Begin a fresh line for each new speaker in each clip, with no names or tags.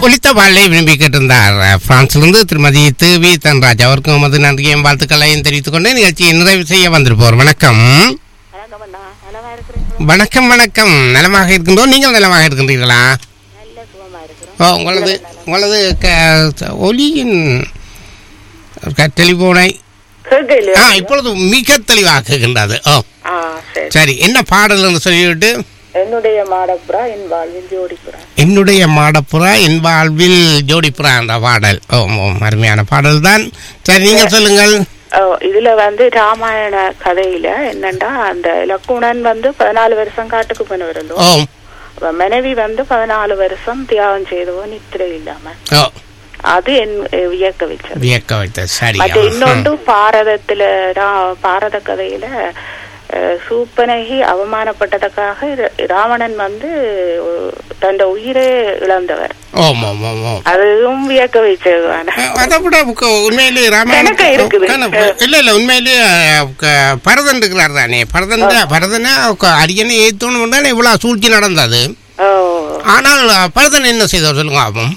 ஒலித்த பாடலை விரும்பி கேட்டிருந்தார் பிரான்சிலிருந்து திருமதி தேவி தன்ராஜ் அவருக்கும் உமது நன்றியையும் வாழ்த்துக்களையும் தெரிவித்துக் கொண்டு நிகழ்ச்சியை நிறைவு செய்ய வந்திருப்போர் வணக்கம்
வணக்கம் அண்ணா நலமா இருக்கிறேன்
வணக்கம் வணக்கம் நலமாக இருக்கின்றோம் நீங்கள் நலமாக இருக்கின்றீர்களா
நல்ல சுகமா இருக்கிறோம்
ஓ உங்களது உங்களது க- ஒலியின் க- டெலிபோனை
கேட்கலையா
ஆ இப்பொழுது மிக தெளிவாக இருக்கின்றது ஓ
ஆ சரி
சரி என்ன பாடல் என்று சொல்லிவிட்டு
என்னுடைய மாடப்புறா என் வாழ்வில் ஜோடிப்புறா
என்னுடைய மாடப்புறா என் வாழ்வில் ஜோடிப்புறா என்ற பாடல் ஓ ஓ, அருமையான பாடல் தான் சரி நீங்கள் சொல்லுங்கள்
ஓ, இதுல வந்து ராமாயண கதையில என்னண்டா அந்த லக்குணன் வந்து பதினாலு வருஷம் காட்டுக்கு போனவரല്ലോ
ஓ
அவ மனைவி வந்து பதினாலு வருஷம் தியாகம் செய்தவோ நித்திரை இல்லாம
ஓ
அது என் வியக்க வச்சது
வியக்க வைத்த சரி
மற்ற இன்னொன்று பாரதத்துல ரா- பாரத கதையில அஹ், சூப்பனகி அவமானப்பட்டதுக்காக ர- ராவணன் வந்து அஹ், தன் உயிரே இழந்தவர்
ஓம் ஓம் ஓம் ஓம்
அதுவும் வியக்க வச்சதுதானே
அஹ், அதை விட உக்க- உண்மையிலே ராமாயணம்
எனக்கு இருக்குது.
கணக்கு- இல்ல இல்ல உண்மையிலே அஹ், க- பரதன் இருக்கிறார் தானே பரதன் பரதனை க- அரியணை ஏத்தணும் தானே இவ்வளவு சூழ்ச்சி நடந்தது
ஓ
ஆனால் அஹ், பரதன் என்ன செய்தவர் சொல்லுங்க ஆகும்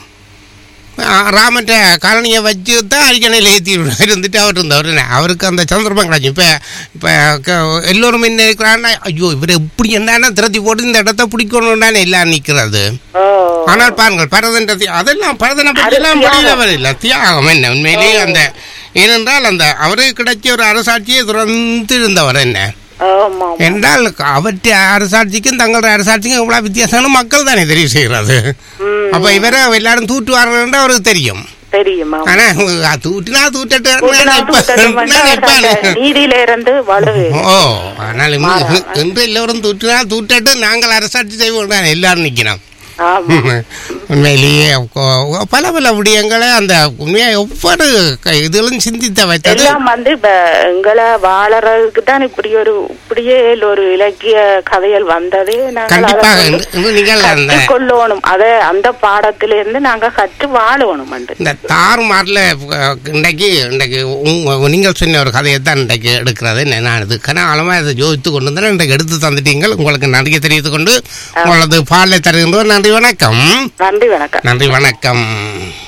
ராமட்ட காலனியை வச்சு தான் அரிக்கணையில் ஏற்றி இருந்துட்டு அவர் இருந்தவர் என்ன, அவருக்கு அந்த சந்தர்ப்பம் கிடைச்சு இப்போ இப்போ எல்லோரும் என்ன இருக்கிறாங்கன்னா ஐயோ இவர் இப்படி என்னன்னா திரட்டி போட்டு இந்த இடத்த பிடிக்கணும்டானே எல்லாம் நிற்கிறது
ஓ
ஆனால் பாருங்கள் பரதன் ரத்தி அதெல்லாம் பரதனை பற்றி எல்லாம்
தியாகம்.
முடியலவர் இல்லை தியாகம் என்ன உண்மையிலேயே அந்த ஏனென்றால் அந்த அவருக்கு கிடைச்ச ஒரு அரசாட்சியை துறந்து இருந்தவர் என்ன
ஆமா ஆமா.
என்றால் அவற்றை அரசாட்சிக்கும் தங்களோட அரசாட்சிக்கும் இவ்வளவு வித்தியாசம்னு மக்கள் தானே தெரிவு செய்கிறது
ம்,
அப்ப இவரை எல்லாரும் தூட்டுவார்கள் அவருக்கு தெரியும்
தெரியுமா
ஆனா அஹ், தூட்டினா தூட்டட்டு
கூட்டினா
இப்ப-
தூக்கட்டும் வந்து
நான்
அவர்
இப்ப-
அந்த நீதியில இருந்து வலுவே
ஓ ஆனால் இன்று இன்று எல்லோரும் தூட்டினா தூட்டட்டு நாங்கள் அரசாட்சி செய்வோம் தான் எல்லாரும் நிற்கிறோம்
ஆமா
உண்மையிலேயே கொ- பல பல விடயங்களை அந்த உண்மையா ஒவ்வொரு க- இதுகளும் சிந்தித்த வைத்தது
எல்லாம் வந்து இப்ப எங்களை வாழறதுக்கு தான் இப்படி ஒரு இப்படியே ஒரு இலக்கிய கதைகள் வந்ததே நாங்கள்
கண்டிப்பாக
அதை
இன்று- இன்று நீங்கள் அந்த
கற்றுக்கொள்ளணும் அத அந்த பாடத்திலிருந்து நாங்க கற்று வாழணும்
இந்த தாறுமாறில் இன்றைக்கு இன்றைக்கு உங்க- நீங்கள் சொன்ன ஒரு கதையை தான் இன்றைக்கு எடுக்கிறது என்ன, நான் இது கனாலமாக இதை யோசித்து கொண்டு வந்தேன் இன்றைக்கு எடுத்து தந்துட்டீங்கள் உங்களுக்கு நன்றியை தெரிவித்துக் கொண்டு உங்களது பாடலை தருகின்றோம் நன்றி வணக்கம்
நன்றி வணக்கம்
நன்றி வணக்கம்